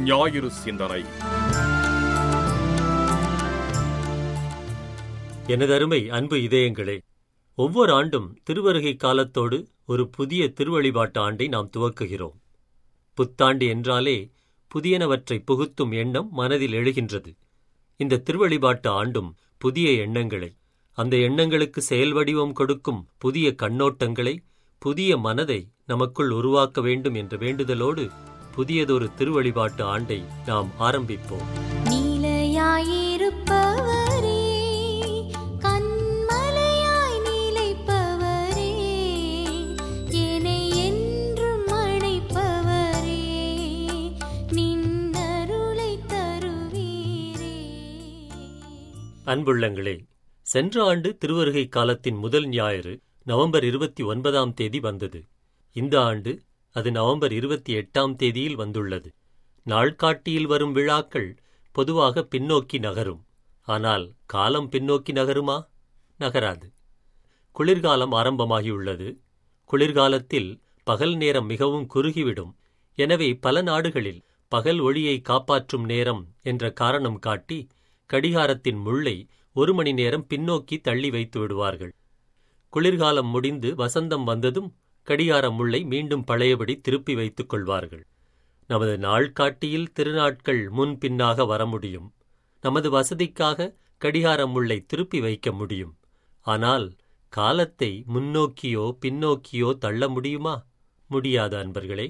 ஞாயிறு சிந்தனை எனதருமை அன்பு இதயங்களே ஒவ்வொரு ஆண்டும் திருவருகை காலத்தோடு ஒரு புதிய திருவழிபாட்டு ஆண்டை நாம் துவக்குகிறோம் புத்தாண்டு என்றாலே புதியனவற்றை புகுத்தும் எண்ணம் மனதில் எழுகின்றது இந்த திருவழிபாட்டு ஆண்டும் புதிய எண்ணங்களை அந்த எண்ணங்களுக்கு செயல் வடிவம் கொடுக்கும் புதிய கண்ணோட்டங்களை புதிய மனதை நமக்குள் உருவாக்க வேண்டும் என்ற வேண்டுதலோடு புதியதொரு திருவழிபாட்டு ஆண்டை நாம் ஆரம்பிப்போம் நீலையாயிருப்பவரே கண்மலையாய் நிலைப்பவரே என்னை என்றும் அழைப்பவரே நின்னருளை தருவீரே அன்புள்ளங்களே சென்ற ஆண்டு திருவருகை காலத்தின் முதல் ஞாயிறு நவம்பர் இருபத்தி ஒன்பதாம் தேதி வந்தது இந்த ஆண்டு அது நவம்பர் இருபத்தி எட்டாம் தேதியில் வந்துள்ளது நாள்காட்டியில் வரும் விழாக்கள் பொதுவாக பின்னோக்கி நகரும் ஆனால் காலம் பின்னோக்கி நகருமா நகராது குளிர்காலம் ஆரம்பமாகியுள்ளது குளிர்காலத்தில் பகல் நேரம் மிகவும் குறுகிவிடும் எனவே பல நாடுகளில் பகல் ஒளியை காப்பாற்றும் நேரம் என்ற காரணம் காட்டி கடிகாரத்தின் முள்ளை ஒரு மணி நேரம் பின்னோக்கி தள்ளி வைத்து விடுவார்கள் குளிர்காலம் முடிந்து வசந்தம் வந்ததும் கடிகார முள்ளை மீண்டும் பழையபடி திருப்பி வைத்துக் கொள்வார்கள் நமது நாள்காட்டியில் திருநாட்கள் முன் பின்னாக வர முடியும் நமது வசதிக்காக கடிகார முள்ளை திருப்பி வைக்க முடியும் ஆனால் காலத்தை முன்னோக்கியோ பின்னோக்கியோ தள்ள முடியுமா முடியாது அன்பர்களே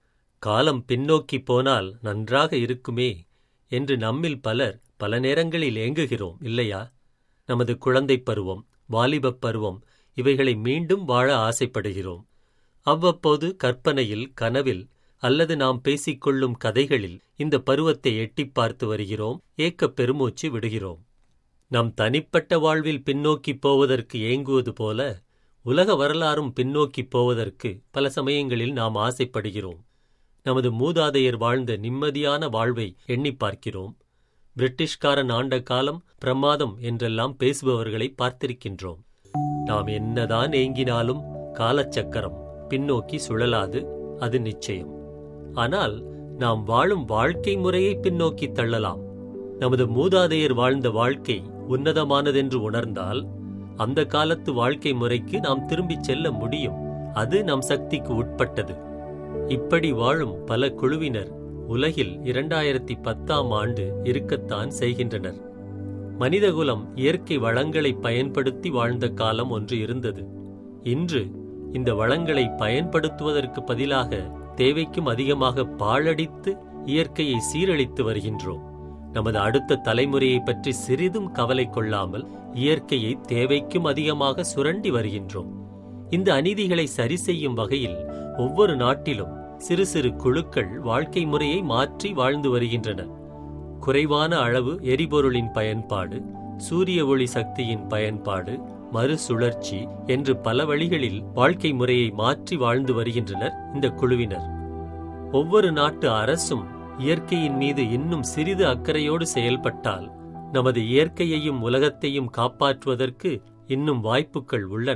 காலம் பின்னோக்கி போனால் நன்றாக இருக்குமே என்று நம்மில் பலர் பல நேரங்களில் ஏங்குகிறோம் இல்லையா நமது குழந்தைப் பருவம் வாலிபப் பருவம் இவைகளை மீண்டும் வாழ ஆசைப்படுகிறோம் அவ்வப்போது கற்பனையில் கனவில் அல்லது நாம் பேசிக்கொள்ளும் கதைகளில் இந்த பருவத்தை எட்டிப் பார்த்து வருகிறோம் ஏக்கப் பெருமூச்சு விடுகிறோம் நம் தனிப்பட்ட வாழ்வில் பின்னோக்கிப் போவதற்கு ஏங்குவது போல உலக வரலாறும் பின்னோக்கிப் போவதற்கு பல சமயங்களில் நாம் ஆசைப்படுகிறோம் நமது மூதாதையர் வாழ்ந்த நிம்மதியான வாழ்வை எண்ணிப் பார்க்கிறோம் பிரிட்டிஷ்காரன் ஆண்ட காலம் பிரமாதம் என்றெல்லாம் பேசுபவர்களை பார்த்திருக்கின்றோம் நாம் என்னதான் ஏங்கினாலும் காலச்சக்கரம் பின்னோக்கி சுழலாது அது நிச்சயம் ஆனால் நாம் வாழும் வாழ்க்கை முறையை பின்னோக்கி தள்ளலாம் நமது மூதாதையர் வாழ்ந்த வாழ்க்கை உன்னதமானதென்று உணர்ந்தால் அந்த காலத்து வாழ்க்கை முறைக்கு நாம் திரும்பிச் செல்ல முடியும் அது நம் சக்திக்கு உட்பட்டது இப்படி வாழும் பல குழுவினர் உலகில் இரண்டாயிரத்தி பத்தாம் ஆண்டு இருக்கத்தான் செய்கின்றனர் மனிதகுலம் இயற்கை வளங்களை பயன்படுத்தி வாழ்ந்த காலம் ஒன்று இருந்தது இன்று இந்த வளங்களை பயன்படுத்துவதற்கு பதிலாக தேவைக்கும் அதிகமாக பாழடித்து இயற்கையை சீரழித்து வருகின்றோம் நமது அடுத்த தலைமுறையை பற்றி சிறிதும் கவலை கொள்ளாமல் இயற்கையை தேவைக்கும் அதிகமாக சுரண்டி வருகின்றோம் இந்த அநீதிகளை சரி செய்யும் வகையில் ஒவ்வொரு நாட்டிலும் சிறு சிறு குழுக்கள் வாழ்க்கை முறையை மாற்றி வாழ்ந்து வருகின்றன குறைவான அளவு எரிபொருளின் பயன்பாடு சூரிய ஒளி சக்தியின் பயன்பாடு மறுசுழற்சி என்று பல வழிகளில் வாழ்க்கை முறையை மாற்றி வாழ்ந்து வருகின்றனர் இந்த குழுவினர் ஒவ்வொரு நாட்டு அரசும் இயற்கையின் மீது இன்னும் சிறிது அக்கறையோடு செயல்பட்டால் நமது இயற்கையையும் உலகத்தையும் காப்பாற்றுவதற்கு இன்னும் வாய்ப்புகள் உள்ளன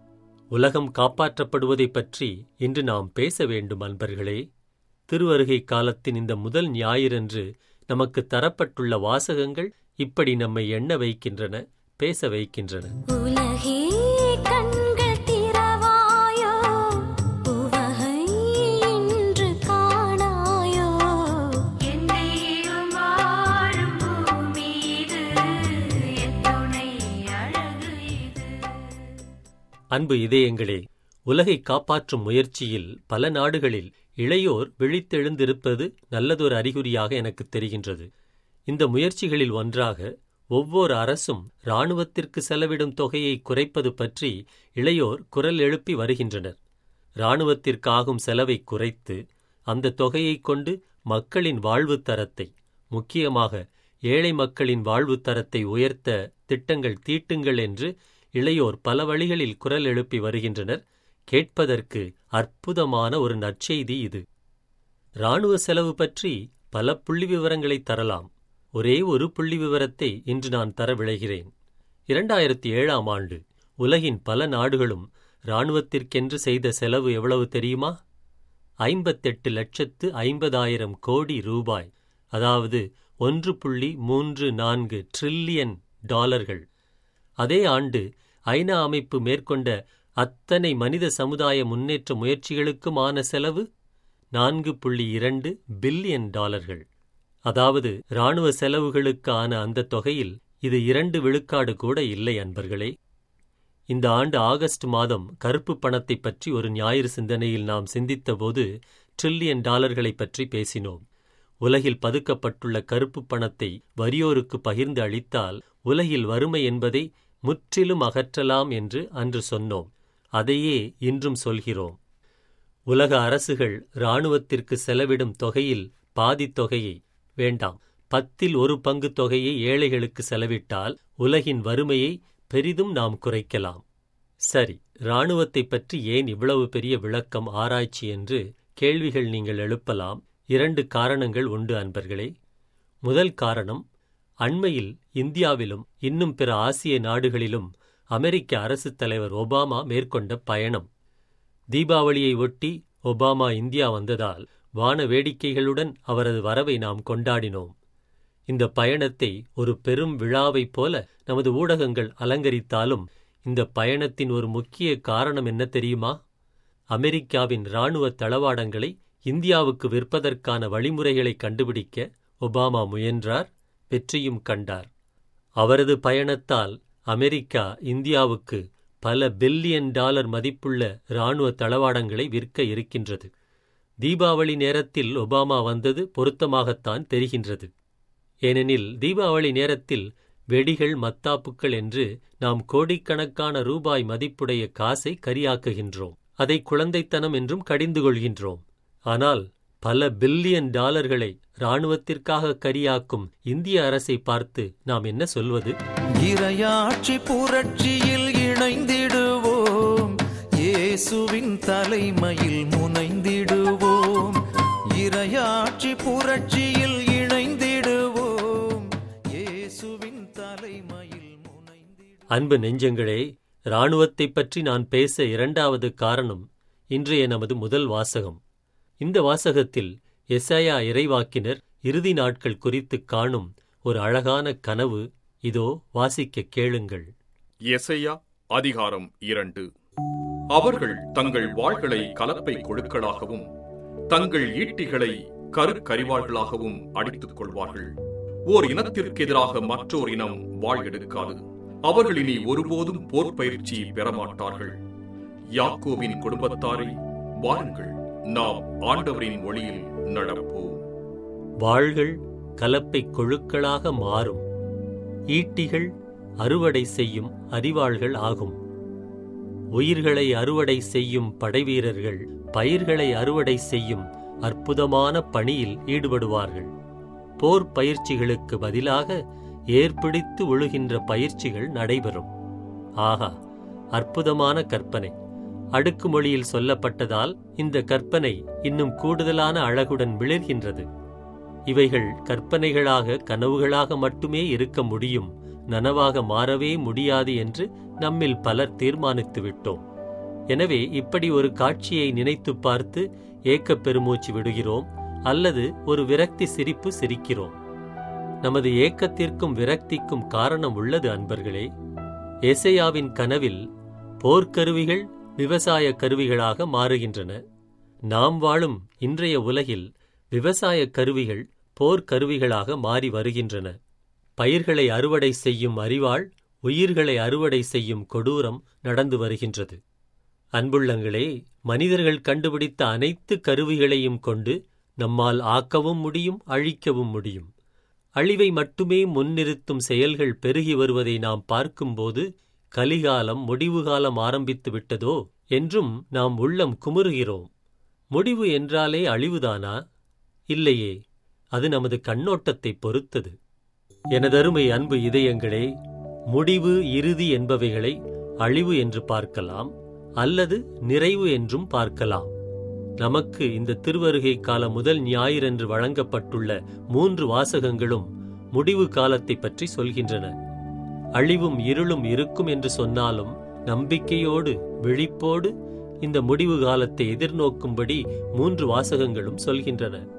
உலகம் காப்பாற்றப்படுவதைப் பற்றி இன்று நாம் பேச வேண்டும் அன்பர்களே திருவருகை காலத்தின் இந்த முதல் ஞாயிறன்று நமக்கு தரப்பட்டுள்ள வாசகங்கள் இப்படி நம்மை எண்ண வைக்கின்றன பேச வைக்கின்றன உலகே கண்கள் திறவாயோ உவகை இன்று காணாயோ என்னையும் வாழும் பூமி இது என் துணை அழகு இது அன்பு இதயங்களே உலகை காப்பாற்றும் முயற்சியில் பல நாடுகளில் இளையோர் விழித்தெழுந்திருப்பது நல்லதொரு அறிகுறியாக எனக்கு தெரிகின்றது இந்த முயற்சிகளில் ஒன்றாக ஒவ்வொரு அரசும் இராணுவத்திற்கு செலவிடும் தொகையை குறைப்பது பற்றி இளையோர் குரல் எழுப்பி வருகின்றனர் இராணுவத்திற்கு ஆகும் செலவை குறைத்து அந்த தொகையைக் கொண்டு மக்களின் வாழ்வுத் தரத்தை முக்கியமாக ஏழை மக்களின் வாழ்வுத் தரத்தை உயர்த்த திட்டங்கள் தீட்டுங்கள் என்று இளையோர் பல வழிகளில் குரல் எழுப்பி வருகின்றனர் கேட்பதற்கு அற்புதமான ஒரு நற்செய்தி இது இராணுவ செலவு பற்றி பல புள்ளி விவரங்களை தரலாம் ஒரே ஒரு புள்ளி விவரத்தை இன்று நான் தர விளைகிறேன் இரண்டாயிரத்தி ஏழாம் ஆண்டு உலகின் பல நாடுகளும் இராணுவத்திற்கென்று செய்த செலவு எவ்வளவு தெரியுமா ஐம்பத்தெட்டு லட்சத்து ஐம்பதாயிரம் கோடி ரூபாய் அதாவது ஒன்று புள்ளி மூன்று நான்கு ட்ரில்லியன் டாலர்கள் அதே ஆண்டு ஐநா அமைப்பு மேற்கொண்ட அத்தனை மனித சமுதாய முன்னேற்ற முயற்சிகளுக்குமான செலவு நான்கு புள்ளி இரண்டு பில்லியன் டாலர்கள் அதாவது இராணுவ செலவுகளுக்கான அந்த தொகையில் இது இரண்டு விழுக்காடு கூட இல்லை அன்பர்களே இந்த ஆண்டு ஆகஸ்ட் மாதம் கருப்பு பணத்தை பற்றி ஒரு ஞாயிறு சிந்தனையில் நாம் சிந்தித்தபோது ட்ரில்லியன் டாலர்களை பற்றி பேசினோம் உலகில் பதுக்கப்பட்டுள்ள கருப்பு பணத்தை வறியோருக்கு பகிர்ந்து அளித்தால் உலகில் வறுமை என்பதை முற்றிலும் அகற்றலாம் என்று அன்று சொன்னோம் அதையே இன்றும் சொல்கிறோம் உலக அரசுகள் இராணுவத்திற்கு செலவிடும் தொகையில் பாதித் தொகையை வேண்டாம் பத்தில் ஒரு பங்கு தொகையை ஏழைகளுக்கு செலவிட்டால் உலகின் வறுமையை பெரிதும் நாம் குறைக்கலாம் சரி இராணுவத்தைப் பற்றி ஏன் இவ்வளவு பெரிய விளக்கம் ஆராய்ச்சி என்று கேள்விகள் நீங்கள் எழுப்பலாம் இரண்டு காரணங்கள் உண்டு அன்பர்களே முதல் காரணம் அண்மையில் இந்தியாவிலும் இன்னும் பிற ஆசிய நாடுகளிலும் அமெரிக்க அரசுத் தலைவர் ஒபாமா மேற்கொண்ட பயணம் தீபாவளியை ஒட்டி ஒபாமா இந்தியா வந்ததால் வான வேடிக்கைகளுடன் அவரது வரவை நாம் கொண்டாடினோம் இந்த பயணத்தை ஒரு பெரும் விழாவைப் போல நமது ஊடகங்கள் அலங்கரித்தாலும் இந்த பயணத்தின் ஒரு முக்கிய காரணம் என்ன தெரியுமா அமெரிக்காவின் இராணுவ தளவாடங்களை இந்தியாவுக்கு விற்பதற்கான வழிமுறைகளை கண்டுபிடிக்க ஒபாமா முயன்றார் வெற்றியும் கண்டார் அவரது பயணத்தால் அமெரிக்கா இந்தியாவுக்கு பல பில்லியன் டாலர் மதிப்புள்ள இராணுவ தளவாடங்களை விற்க இருக்கின்றது தீபாவளி நேரத்தில் ஒபாமா வந்தது பொருத்தமாகத்தான் தெரிகின்றது ஏனெனில் தீபாவளி நேரத்தில் வெடிகள் மத்தாப்புக்கள் என்று நாம் கோடிக்கணக்கான ரூபாய் மதிப்புடைய காசை கரியாக்குகின்றோம் அதை குழந்தைத்தனம் என்றும் கடிந்து கொள்கின்றோம் ஆனால் பல பில்லியன் டாலர்களை இராணுவத்திற்காக கரியாக்கும் இந்திய அரசை பார்த்து நாம் என்ன சொல்வது இரையாட்சி புரட்சியில் இணைந்திடுவோம் இயேசுவின் தலைமையில் முனைந்திடுவோம் இரையாட்சி புரட்சியில் இணைந்திடுவோம் இயேசுவின் தலைமையில் முனைந்திடுவோம் அன்பு நெஞ்சங்களே இராணுவத்தைப் பற்றி நான் பேச இரண்டாவது காரணம் இன்றைய நமது முதல் வாசகம் இந்த வாசகத்தில் எசையா இறைவாக்கினர் இறுதி நாட்கள் குறித்துக் காணும் ஒரு அழகான கனவு இதோ வாசிக்க கேளுங்கள் எசையா அதிகாரம் இரண்டு அவர்கள் தங்கள் வாள்களை கலப்பை கொழுக்களாகவும் தங்கள் ஈட்டிகளை கருக்கரிவாள்களாகவும் அடித்துக் கொள்வார்கள் ஓர் இனத்திற்கு எதிராக மற்றோர் இனம் வாழ் எடுக்காது அவர்கள் இனி ஒருபோதும் போர் பயிற்சி பெறமாட்டார்கள் யாக்கோவின் குடும்பத்தாரை வாருங்கள் நாம் ஆண்டவரின் ஒளியில் நடப்போம் வாள்கள் கலப்பை கொழுக்களாக மாறும் ஈட்டிகள் அறுவடை செய்யும் அரிவாள்கள் ஆகும் உயிர்களை அறுவடை செய்யும் படைவீரர்கள் பயிர்களை அறுவடை செய்யும் அற்புதமான பணியில் ஈடுபடுவார்கள் போர் பயிற்சிகளுக்கு பதிலாக ஏற்பிடித்து ஒழுகின்ற பயிற்சிகள் நடைபெறும் ஆஹா அற்புதமான கற்பனை அடுக்கு மொழியில் சொல்லப்பட்டதால் இந்த கற்பனை இன்னும் கூடுதலான அழகுடன் விளிர்கின்றது இவைகள் கற்பனைகளாக கனவுகளாக மட்டுமே இருக்க முடியும் நனவாக மாறவே முடியாது என்று நம்மில் பலர் தீர்மானித்து விட்டோம் எனவே இப்படி ஒரு காட்சியை நினைத்து பார்த்து ஏக்கப் பெருமூச்சு விடுகிறோம் அல்லது ஒரு விரக்தி சிரிப்பு சிரிக்கிறோம் நமது ஏக்கத்திற்கும் விரக்திக்கும் காரணம் உள்ளது அன்பர்களே எசையாவின் கனவில் போர்க்கருவிகள் விவசாய கருவிகளாக மாறுகின்றன நாம் வாழும் இன்றைய உலகில் விவசாய கருவிகள் போர்க்கருவிகளாக மாறி வருகின்றன பயிர்களை அறுவடை செய்யும் அறிவாள் உயிர்களை அறுவடை செய்யும் கொடூரம் நடந்து வருகின்றது அன்புள்ளங்களே மனிதர்கள் கண்டுபிடித்த அனைத்து கருவிகளையும் கொண்டு நம்மால் ஆக்கவும் முடியும் அழிக்கவும் முடியும் அழிவை மட்டுமே முன்னிறுத்தும் செயல்கள் பெருகி வருவதை நாம் பார்க்கும்போது கலிகாலம் முடிவு காலம் ஆரம்பித்து விட்டதோ என்றும் நாம் உள்ளம் குமுறுகிறோம் முடிவு என்றாலே அழிவுதானா இல்லையே அது நமது கண்ணோட்டத்தை பொறுத்தது எனதருமை அன்பு இதயங்களே முடிவு இறுதி என்பவைகளை அழிவு என்று பார்க்கலாம் அல்லது நிறைவு என்றும் பார்க்கலாம் நமக்கு இந்த திருவருகை கால முதல் ஞாயிறன்று வழங்கப்பட்டுள்ள மூன்று வாசகங்களும் முடிவு காலத்தை பற்றி சொல்கின்றன அழிவும் இருளும் இருக்கும் என்று சொன்னாலும் நம்பிக்கையோடு விழிப்போடு இந்த முடிவு காலத்தை எதிர்நோக்கும்படி மூன்று வாசகங்களும் சொல்கின்றன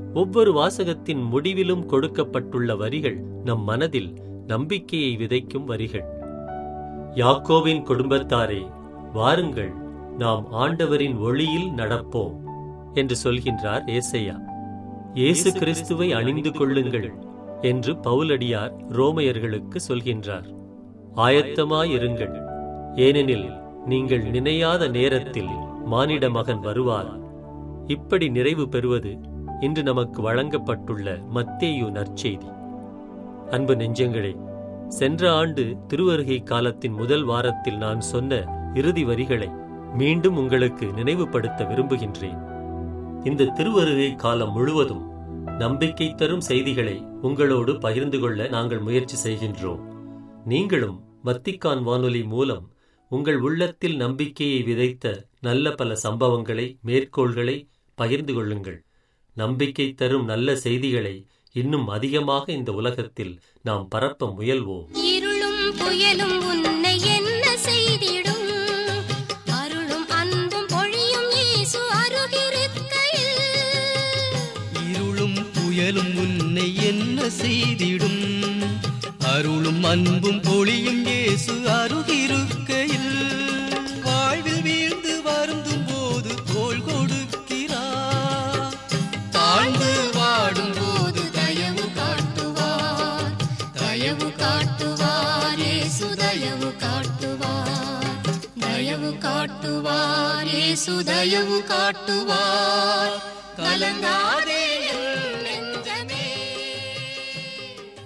ஒவ்வொரு வாசகத்தின் முடிவிலும் கொடுக்கப்பட்டுள்ள வரிகள் நம் மனதில் நம்பிக்கையை விதைக்கும் வரிகள் யாக்கோவின் குடும்பத்தாரே வாருங்கள் நாம் ஆண்டவரின் ஒளியில் நடப்போம் என்று சொல்கின்றார் ஏசையா இயேசு கிறிஸ்துவை அணிந்து கொள்ளுங்கள் என்று பவுலடியார் ரோமையர்களுக்கு சொல்கின்றார் ஆயத்தமாயிருங்கள் ஏனெனில் நீங்கள் நினையாத நேரத்தில் மானிட மகன் வருவார் இப்படி நிறைவு பெறுவது இன்று நமக்கு வழங்கப்பட்டுள்ள மத்தேயு நற்செய்தி அன்பு நெஞ்சங்களே சென்ற ஆண்டு திருவருகை காலத்தின் முதல் வாரத்தில் நான் சொன்ன இறுதி வரிகளை மீண்டும் உங்களுக்கு நினைவுபடுத்த விரும்புகின்றேன் இந்த திருவருகை காலம் முழுவதும் நம்பிக்கை தரும் செய்திகளை உங்களோடு பகிர்ந்து கொள்ள நாங்கள் முயற்சி செய்கின்றோம் நீங்களும் வத்திக்கான் வானொலி மூலம் உங்கள் உள்ளத்தில் நம்பிக்கையை விதைத்த நல்ல பல சம்பவங்களை மேற்கோள்களை பகிர்ந்து கொள்ளுங்கள் நம்பிக்கை தரும் நல்ல செய்திகளை இன்னும் அதிகமாக இந்த உலகத்தில் நாம் பரப்ப முயல்வோம் இருளும் புயலும் உன்னை என்ன செய்திடும் அருளும் அன்பும் பொழியும் இயேசு அருகிருக்கையில் இருளும் புயலும் உன்னை என்ன செய்திடும் அருளும் அன்பும் பொழியும் இயேசு அருகிருக்கையில் வாழ்வில் வீழ்ந்து வருந்தும் போது தோள் கொடுக்கிறார் தாழ்ந்து வாடும் போது தயவு காட்டுவார் தயவு காட்டுவார் இயேசு தயவு காட்டுவார் தயவு காட்டுவார் இயேசு தயவு காட்டுவார் கலங்காதே என் நெஞ்சமே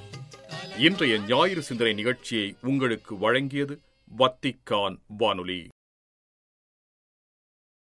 இன்றைய ஞாயிறு சிந்தனை நிகழ்ச்சியை உங்களுக்கு வழங்கியது வத்திக்கான் வானொலி